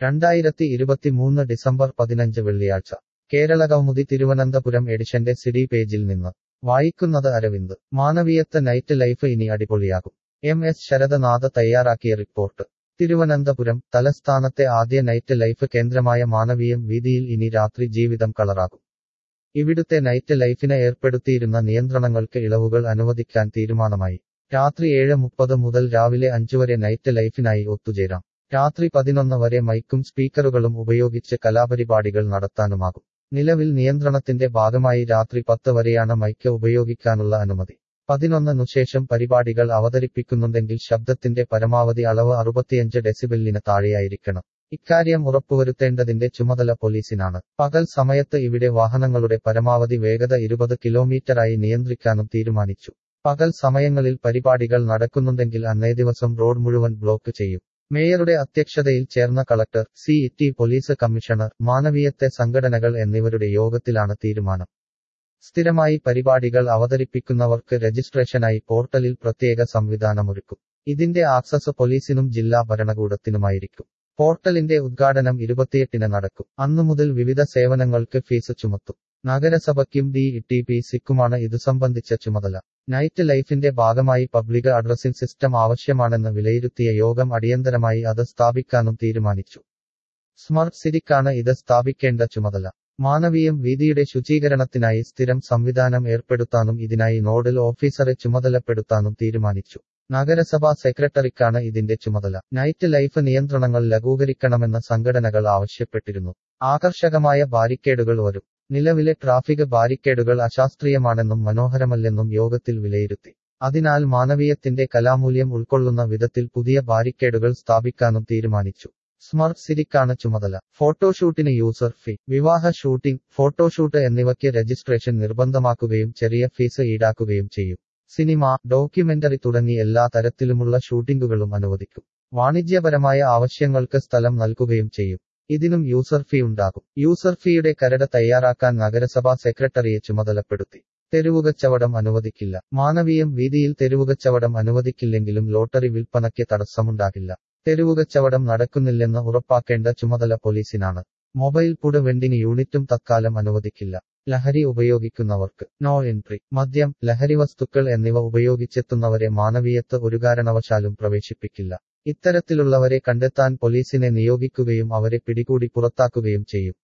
രണ്ടായിരത്തി ഇരുപത്തിമൂന്ന് ഡിസംബർ പതിനഞ്ച് വെള്ളിയാഴ്ച കേരളകൗമുദി തിരുവനന്തപുരം എഡിഷന്റെ സിഡി പേജിൽ നിന്ന് വായിക്കുന്നത് അരവിന്ദ് മാനവീയത്ത് നൈറ്റ് ലൈഫ് ഇനി അടിപൊളിയാകും എം എസ് ശരദനാഥ് തയ്യാറാക്കിയ റിപ്പോർട്ട് തിരുവനന്തപുരം തലസ്ഥാനത്തെ ആദ്യ നൈറ്റ് ലൈഫ് കേന്ദ്രമായ മാനവീയം വീതിയിൽ ഇനി രാത്രി ജീവിതം കളറാകും ഇവിടുത്തെ നൈറ്റ് ലൈഫിന് ഏർപ്പെടുത്തിയിരുന്ന നിയന്ത്രണങ്ങൾക്ക് ഇളവുകൾ അനുവദിക്കാൻ തീരുമാനമായി രാത്രി ഏഴ് മുപ്പത് മുതൽ രാവിലെ അഞ്ചു വരെ നൈറ്റ് ലൈഫിനായി ഒത്തുചേരാം രാത്രി പതിനൊന്ന് വരെ മൈക്കും സ്പീക്കറുകളും ഉപയോഗിച്ച് കലാപരിപാടികൾ നടത്താനുമാകും നിലവിൽ നിയന്ത്രണത്തിന്റെ ഭാഗമായി രാത്രി പത്ത് വരെയാണ് മൈക്ക് ഉപയോഗിക്കാനുള്ള അനുമതി പതിനൊന്നിനു ശേഷം പരിപാടികൾ അവതരിപ്പിക്കുന്നുണ്ടെങ്കിൽ ശബ്ദത്തിന്റെ പരമാവധി അളവ് അറുപത്തിയഞ്ച് ഡെസിബെല്ലിന് താഴെയായിരിക്കണം ഇക്കാര്യം ഉറപ്പുവരുത്തേണ്ടതിന്റെ ചുമതല പോലീസിനാണ് പകൽ സമയത്ത് ഇവിടെ വാഹനങ്ങളുടെ പരമാവധി വേഗത ഇരുപത് കിലോമീറ്ററായി നിയന്ത്രിക്കാനും തീരുമാനിച്ചു പകൽ സമയങ്ങളിൽ പരിപാടികൾ നടക്കുന്നുണ്ടെങ്കിൽ അന്നേ ദിവസം റോഡ് മുഴുവൻ ബ്ലോക്ക് ചെയ്യും മേയറുടെ അധ്യക്ഷതയിൽ ചേർന്ന collector city police commissioner മാനവീയത്തെ സംഘടനകൾ എന്നിവരുടെ യോഗത്തിലാണ് തീരുമാനം സ്ഥിരമായി പരിപാടികൾ അവതരിപ്പിക്കുന്നവർക്ക് രജിസ്ട്രേഷനായി പോർട്ടലിൽ പ്രത്യേക സംവിധാനമൊരുക്കും ഇതിന്റെ ആക്സസ് പോലീസിനും ജില്ലാ ഭരണകൂടത്തിനുമായിരിക്കും പോർട്ടലിന്റെ ഉദ്ഘാടനം ഇരുപത്തിയെട്ടിന് നടക്കും അന്നു മുതൽ വിവിധ സേവനങ്ങൾക്ക് ഫീസ് ചുമത്തും നഗരസഭയ്ക്കും ഡി ടി പി സിക്കുമാണ് ഇതു സംബന്ധിച്ച ചുമതല നൈറ്റ് ലൈഫിന്റെ ഭാഗമായി പബ്ലിക് അഡ്രസ്സിംഗ് സിസ്റ്റം ആവശ്യമാണെന്ന് വിലയിരുത്തിയ യോഗം അടിയന്തരമായി അത് സ്ഥാപിക്കാനും തീരുമാനിച്ചു സ്മാർട്ട് സിറ്റിക്കാണ് ഇത് സ്ഥാപിക്കേണ്ട ചുമതല മാനവീയം വീതിയുടെ ശുചീകരണത്തിനായി സ്ഥിരം സംവിധാനം ഏർപ്പെടുത്താനും ഇതിനായി നോഡൽ ഓഫീസറെ ചുമതലപ്പെടുത്താനും തീരുമാനിച്ചു നഗരസഭാ സെക്രട്ടറിക്കാണ് ഇതിന്റെ ചുമതല നൈറ്റ് ലൈഫ് നിയന്ത്രണങ്ങൾ ലഘൂകരിക്കണമെന്ന് സംഘടനകൾ ആവശ്യപ്പെട്ടിരുന്നു ആകർഷകമായ ബാരിക്കേഡുകൾ വരും നിലവിലെ ട്രാഫിക് ബാരിക്കേഡുകൾ അശാസ്ത്രീയമാണെന്നും മനോഹരമല്ലെന്നും യോഗത്തിൽ വിലയിരുത്തി അതിനാൽ മാനവീയത്തിന്റെ കലാമൂല്യം ഉൾക്കൊള്ളുന്ന വിധത്തിൽ പുതിയ ബാരിക്കേഡുകൾ സ്ഥാപിക്കാനും തീരുമാനിച്ചു സ്മാർട്ട് സിറ്റിക്കാണ് ചുമതല ഫോട്ടോഷൂട്ടിന് യൂസർ ഫീ വിവാഹ ഷൂട്ടിംഗ് ഫോട്ടോഷൂട്ട് എന്നിവയ്ക്ക് രജിസ്ട്രേഷൻ നിർബന്ധമാക്കുകയും ചെറിയ ഫീസ് ഈടാക്കുകയും ചെയ്യും സിനിമ ഡോക്യുമെന്ററി തുടങ്ങി എല്ലാ തരത്തിലുമുള്ള ഷൂട്ടിംഗുകളും അനുവദിക്കും വാണിജ്യപരമായ ആവശ്യങ്ങൾക്ക് സ്ഥലം നൽകുകയും ചെയ്യും ഇതിനും യൂസർ ഫീ ഉണ്ടാകും യൂസർ ഫീയുടെ കരട് തയ്യാറാക്കാൻ നഗരസഭാ സെക്രട്ടറിയെ ചുമതലപ്പെടുത്തി തെരുവുകച്ചവടം അനുവദിക്കില്ല മാനവീയം വീതിയിൽ തെരുവുകച്ചവടം അനുവദിക്കില്ലെങ്കിലും ലോട്ടറി വിൽപ്പനയ്ക്ക് തടസ്സമുണ്ടാകില്ല തെരുവുകച്ചവടം നടക്കുന്നില്ലെന്ന് ഉറപ്പാക്കേണ്ട ചുമതല പോലീസിനാണ് മൊബൈൽ പുഡ് വെൻഡിംഗ് യൂണിറ്റും തത്കാലം അനുവദിക്കില്ല ലഹരി ഉപയോഗിക്കുന്നവർക്ക് നോ എൻട്രി മദ്യം ലഹരി വസ്തുക്കൾ എന്നിവ ഉപയോഗിച്ചെത്തുന്നവരെ മാനവീയത്ത് ഒരു കാരണവശാലും പ്രവേശിപ്പിക്കില്ല ഇത്തരത്തിലുള്ളവരെ കണ്ടെത്താൻ പോലീസിനെ നിയോഗിക്കുകയും അവരെ പിടികൂടി പുറത്താക്കുകയും ചെയ്യും